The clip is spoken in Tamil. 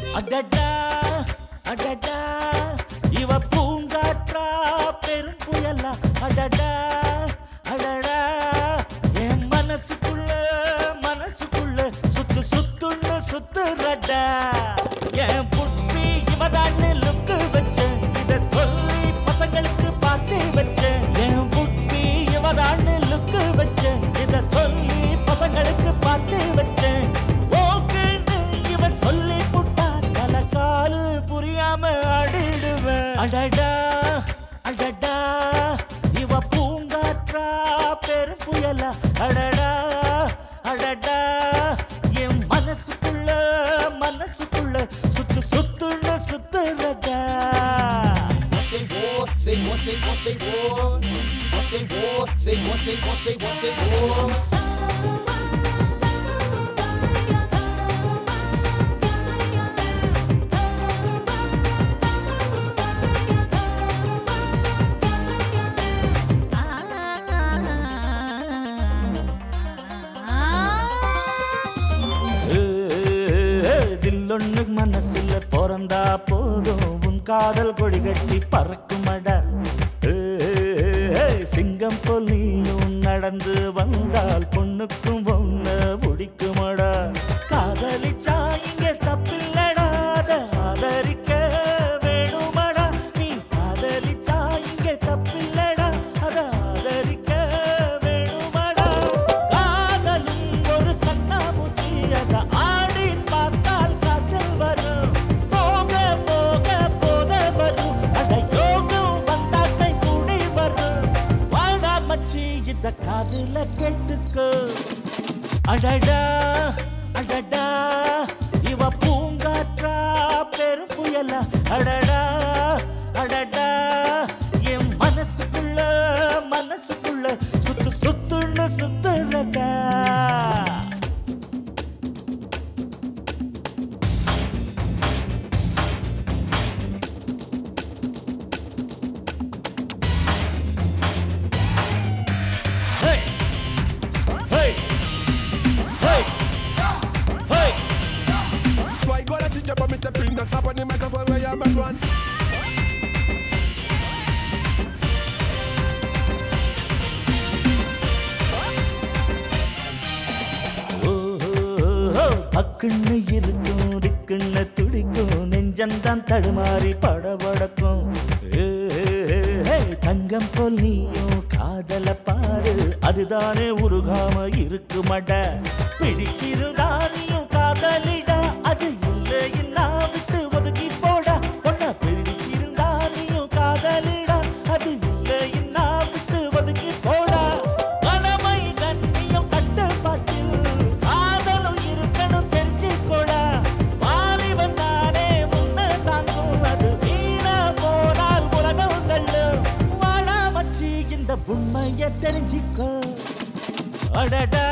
அடடா அடடா இவ பூங்காற்றா பெரும் புயலா அடடா அடடா என் மனசுக்குள்ள மனசுக்குள்ள சுத்து சுத்துன்னு சுத்துறடா என் புட்டி இவதான்னு லுக்கு வச்சேன் இத சொல்லி பசங்களுக்கு பார்த்து வச்சேன் என் புட்டி இவதான்னு லுக்கு வச்சேன் இத சொல்லி பசங்களுக்கு பார்த்து வச்சேன் ஓகேன்னு இவ சொல்லி புட்டா தல காலு புரியாம அடிடுவேன் அடடா அடடா இவ பூங்காற்றா பெரும் புயலா அடடா அடடா என் மனசுக்குள்ள மனசுக்குள்ள சுத்து சுத்துன்னு சுத்துறடா Say what, say what, say what, say what. What say what, say what, say what, say what, say what. தில்லொன்னு மனசுல பிறந்தா போதும் உன் காதல் கொடி கட்டி பறக்குமடா ஏ, சிங்கம் போல் நீயும் நடந்து வந்தால் பொண்ணுக்கும் ஒன்ன பிடிக்குமடா காதலிச்சா இங்க தப்பில்லடா அதை ஆதரிக்க வேணுமடா நீ காதலிச்சா இங்க தப்பில்லடா அதை ஆதரிக்க வேணுமடா காதலும் ஒரு கண்ணாமூச்சி அதை ஆடி பார்த்தால் காய்ச்சல் வரும் போக போக போத வரும் அட யோகம் வந்தா கை கூடி வரும் வாடா மச்சி இத காதுல கேட்டுக்கோ அடடா அடடா இவ பூங்காற்றா பெரும் புயலா அடடா அடடா என் மனசுக்குள்ள மனசுக்குள்ள சுத்து சுத்துன்னு சுத்துறடா Hey! Hey! Hey! Hey! So I go to teach up on Mr. Pin, not up on the microphone where you mash one. ஓ, பக்குன்னு இருக்கும் திக்குன்னு துடிக்கும் நெஞ்சந்தான் தடுமாறி படபடக்கும் ஏ, ஏ, தங்கம் போல் நீயும் காதல பாரு அதுதானே உருகாம இருக்குமட பிடிச்சிருந்தா நீயும் காதலிடா அது இல்லை இல்லா விட்டு ஒதுக்கி போடா பொண்ண பிடிச்சிருந்தா நீயும் காதலிடா அது இல்லை இல்லா விட்டு ஒதுக்கி போடா கடமை கண்ணியம் கட்டுப்பாட்டில் காதலும் இருக்கணும் தெரிஞ்சுக்கோடா வாலிபன் தானே முன்ன தாங்கும் அது வீணா போனால் உலகம் தள்ளும் வாழா மச்சி இந்த உண்மைய தெரிஞ்சுக்கோ அடடா